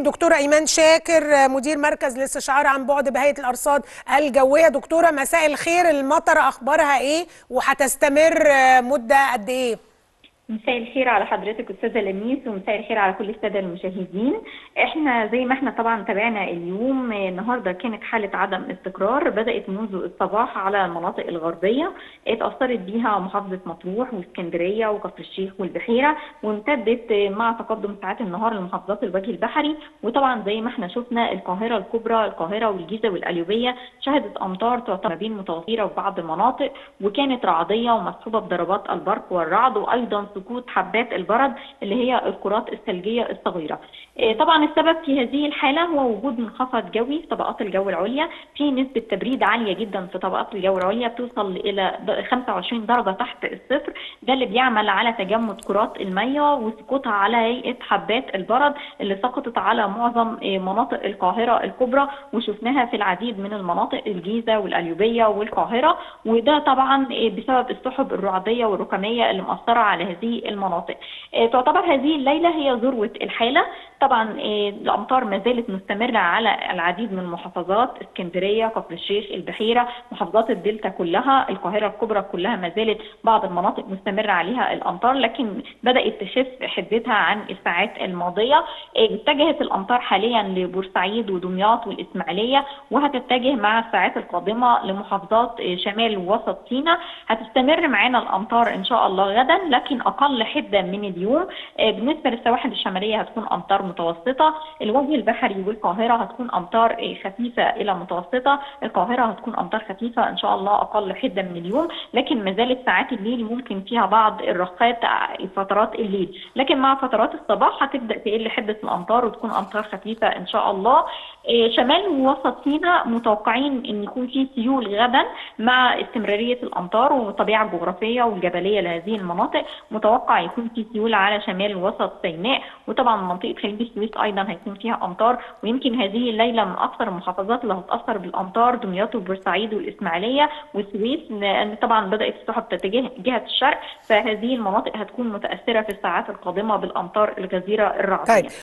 دكتورة إيمان شاكر مدير مركز الاستشعار عن بعد بهيئة الأرصاد الجوية دكتورة مساء الخير المطر أخبارها إيه وهتستمر مدة قد إيه؟ مساء الخير على حضرتك استاذه لميس ومساء الخير على كل الساده المشاهدين احنا زي ما احنا طبعا تابعنا اليوم النهارده كانت حاله عدم استقرار بدات منذ الصباح على المناطق الغربيه اتاثرت بيها محافظه مطروح واسكندريه وكفر الشيخ والبحيره وامتدت مع تقدم ساعات النهار لمحافظات الوجه البحري وطبعا زي ما احنا شفنا القاهره الكبرى القاهره والجيزه والقليوبيه شهدت امطار تعتبر بين متواتره في بعض المناطق وكانت رعديه ومصحوبه بضربات البرق والرعد وايضا سقوط حبات البرد اللي هي الكرات الثلجيه الصغيره. طبعا السبب في هذه الحاله هو وجود منخفض جوي في طبقات الجو العليا في نسبه تبريد عاليه جدا في طبقات الجو العليا بتوصل الى 25 درجه تحت الصفر ده اللي بيعمل على تجمد كرات الميه وسقوطها على هيئه حبات البرد اللي سقطت على معظم مناطق القاهره الكبرى وشفناها في العديد من المناطق الجيزه والقليوبيه والقاهره وده طبعا بسبب السحب الرعديه والركاميه اللي مأثره على هذه هذه المناطق تعتبر هذه الليله هي ذروه الحاله طبعا الامطار ما زالت مستمره على العديد من المحافظات اسكندريه كفر الشيخ البحيره محافظات الدلتا كلها القاهره الكبرى كلها ما زالت بعض المناطق مستمره عليها الامطار لكن بدات تخف حدتها عن الساعات الماضيه اتجهت الامطار حاليا لبورسعيد ودمياط والاسماعيليه وهتتجه مع الساعات القادمه لمحافظات شمال ووسط سيناء هتستمر معانا الامطار ان شاء الله غدا لكن اقل حده من اليوم بالنسبه للسواحل الشماليه هتكون امطار متوسطه الوجه البحري والقاهره هتكون امطار خفيفه الى متوسطه القاهره هتكون امطار خفيفه ان شاء الله اقل حده من اليوم لكن ما زالت ساعات الليل ممكن فيها بعض الرخات فترات الليل لكن مع فترات الصباح هتبدا تقل حده الامطار وتكون امطار خفيفه ان شاء الله شمال ووسط سيناء متوقعين ان يكون في سيول غدا مع استمراريه الامطار والطبيعه الجغرافيه والجبليه لهذه المناطق متوقع يكون في سيول على شمال وسط سيناء وطبعا منطقه خليج السويس ايضا هيكون فيها امطار ويمكن هذه الليله من اكثر المحافظات اللي هتاثر بالامطار دمياط وبورسعيد والاسماعيليه والسويس لان طبعا بدات السحب تتجه جهه الشرق فهذه المناطق هتكون متاثره في الساعات القادمه بالامطار الغزيره الرعديه. طيب